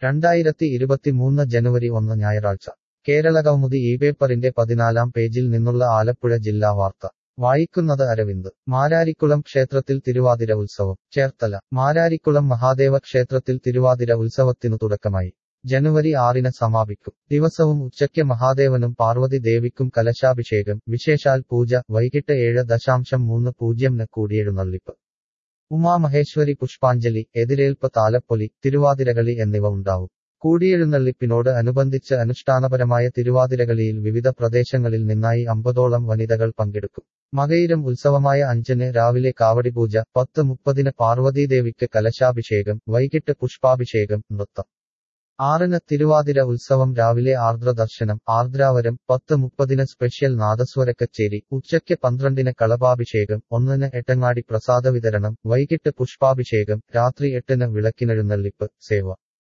രണ്ടായിരത്തി ഇരുപത്തിമൂന്ന് ജനുവരി ഒന്ന് ഞായറാഴ്ച കേരള കൗമുദി ഈ പേപ്പറിന്റെ പതിനാലാം പേജിൽ നിന്നുള്ള ആലപ്പുഴ ജില്ലാ വാർത്ത വായിക്കുന്നത് അരവിന്ദ് മാരാരിക്കുളം ക്ഷേത്രത്തിൽ തിരുവാതിര ഉത്സവം ചേർത്തല മാരാരിക്കുളം മഹാദേവ ക്ഷേത്രത്തിൽ തിരുവാതിര ഉത്സവത്തിനു തുടക്കമായി ജനുവരി ആറിന് സമാപിക്കും ദിവസവും ഉച്ചയ്ക്ക് മഹാദേവനും പാർവതി ദേവിക്കും കലശാഭിഷേകം വിശേഷാൽ പൂജ വൈകിട്ട് ഏഴ് ദശാംശം മൂന്ന് പൂജ്യംന് കൂടിയെഴുന്നള്ളിപ്പ് ഉമാമഹേശ്വരി പുഷ്പാഞ്ജലി എതിരേൽപ്പ് താലപ്പൊലി തിരുവാതിരകളി എന്നിവ ഉണ്ടാവും കൂടിയെഴുന്നള്ളിപ്പിനോട് അനുബന്ധിച്ച് അനുഷ്ഠാനപരമായ തിരുവാതിരകളിയിൽ വിവിധ പ്രദേശങ്ങളിൽ നിന്നായി അമ്പതോളം വനിതകൾ പങ്കെടുക്കും മകയിരം ഉത്സവമായ അഞ്ചിന് രാവിലെ കാവടി പൂജ പത്ത് മുപ്പതിന് പാർവതീദേവിക്ക് കലശാഭിഷേകം വൈകിട്ട് പുഷ്പാഭിഷേകം നൃത്തം ആറിന് തിരുവാതിര ഉത്സവം രാവിലെ ആർദ്ര ദർശനം ആർദ്രാവരം പത്ത് മുപ്പതിന് സ്പെഷ്യൽ നാദസ്വരക്കച്ചേരി ഉച്ചയ്ക്ക് പന്ത്രണ്ടിന് കളഭാഭിഷേകം ഒന്നിന് എട്ടങ്ങാടി പ്രസാദ വിതരണം വൈകിട്ട് പുഷ്പാഭിഷേകം രാത്രി എട്ടിന് വിളക്കിനെഴുന്നള്ളിപ്പ് സേവ